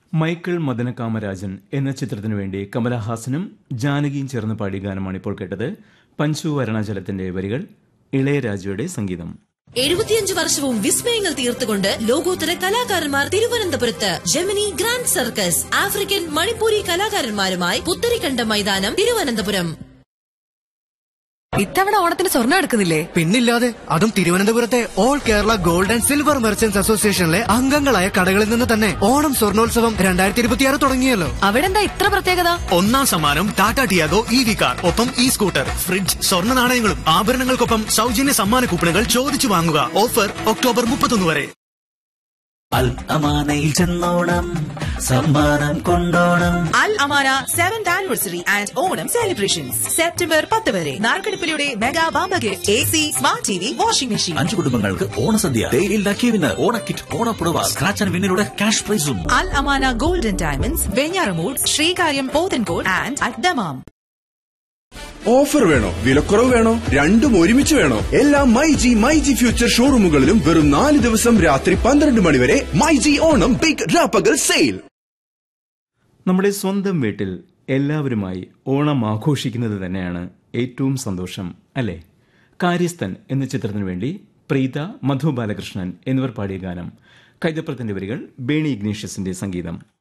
Michael മദനകാമരാജൻ എന്ന ചിത്രത്തിനു വേണ്ടി കമലഹാസനും ജാനകിയും ചേർന്ന് പാടിയ ഗാനമാണ് ഇപ്പോൾ കേട്ടത് പഞ്ചു അരുണാചലത്തിന്റെ വരികൾ ഇളയരാജയുടെ സംഗീതം എഴുപത്തിയഞ്ച് വർഷവും വിസ്മയങ്ങൾ തീർത്തുകൊണ്ട് ലോകോത്തര കലാകാരന്മാർ തിരുവനന്തപുരത്ത് Gemini grand circus African Manipuri കലാകാരന്മാരുമായി പുത്തരിക്കണ്ട മൈതാനം തിരുവനന്തപുരം ഇത്തവണ ഓണത്തിന് സ്വർണ്ണം എടുക്കുന്നില്ലേ പിന്നില്ലാതെ അതും തിരുവനന്തപുരത്തെ all Kerala gold and silver merchants അസോസിയേഷനിലെ അംഗങ്ങളായ കടകളിൽ നിന്ന് തന്നെ ഓണം സ്വർണോത്സവം രണ്ടായിരത്തി ഇരുപത്തിയാറ് തുടങ്ങിയല്ലോ അവിടെ എന്താ ഇത്ര പ്രത്യേകത ഒന്നാം സമ്മാനം Tata Tiago E V car ഒപ്പം ഇ സ്കൂട്ടർ ഫ്രിഡ്ജ് സ്വർണ്ണ നാണയങ്ങളും ആഭരണങ്ങൾക്കൊപ്പം സൗജന്യ സമ്മാന കൂപ്പണുകൾ ചോദിച്ചു വാങ്ങുക ഓഫർ ഒക്ടോബർ മുപ്പത്തൊന്ന് വരെ അൽ അമാനയിൽ ചെന്നോണം സമ്മാനം കൊണ്ടോണം Al Amana seventh anniversary and Onam celebrations September പത്ത് വരെ നാർക്കടിപ്പിലൂടെ mega bumper gift A C smart T V washing machine അഞ്ചു കുടുംബങ്ങൾക്ക് ഓണസദ്യ തേയിലിൽ ലക്കി വിന്നർ ഓണക്കിറ്റ് ഓണപ്പുടവ സ്ക്രാച്ച് ആൻഡ് വിന്നിലൂടെ ക്യാഷ് പ്രൈസും Al Amana golden diamonds Venjaramoodu Sreekaryam Pothencode and at Dammam offer വേണോ വിലക്കുറവ് വേണോ രണ്ടും ഒരുമിച്ച് വേണോ എല്ലാ my G my G future ഷോറൂമുകളിലും വെറും നാല് ദിവസം രാത്രി പന്ത്രണ്ട് മണി വരെ മൈ ജി ഓണം ബിഗ് രാപ്പകൽ സെയിൽ നമ്മുടെ സ്വന്തം വീട്ടിൽ എല്ലാവരുമായി ഓണം ആഘോഷിക്കുന്നത് തന്നെയാണ് ഏറ്റവും സന്തോഷം അല്ലേ കാര്യസ്ഥൻ എന്ന ചിത്രത്തിനു വേണ്ടി പ്രീത മധു ബാലകൃഷ്ണൻ എന്നിവർ പാടിയ ഗാനം കൈതപ്രത്തിന്റെ വരികൾ ബേണി ഇഗ്നീഷ്യസിന്റെ സംഗീതം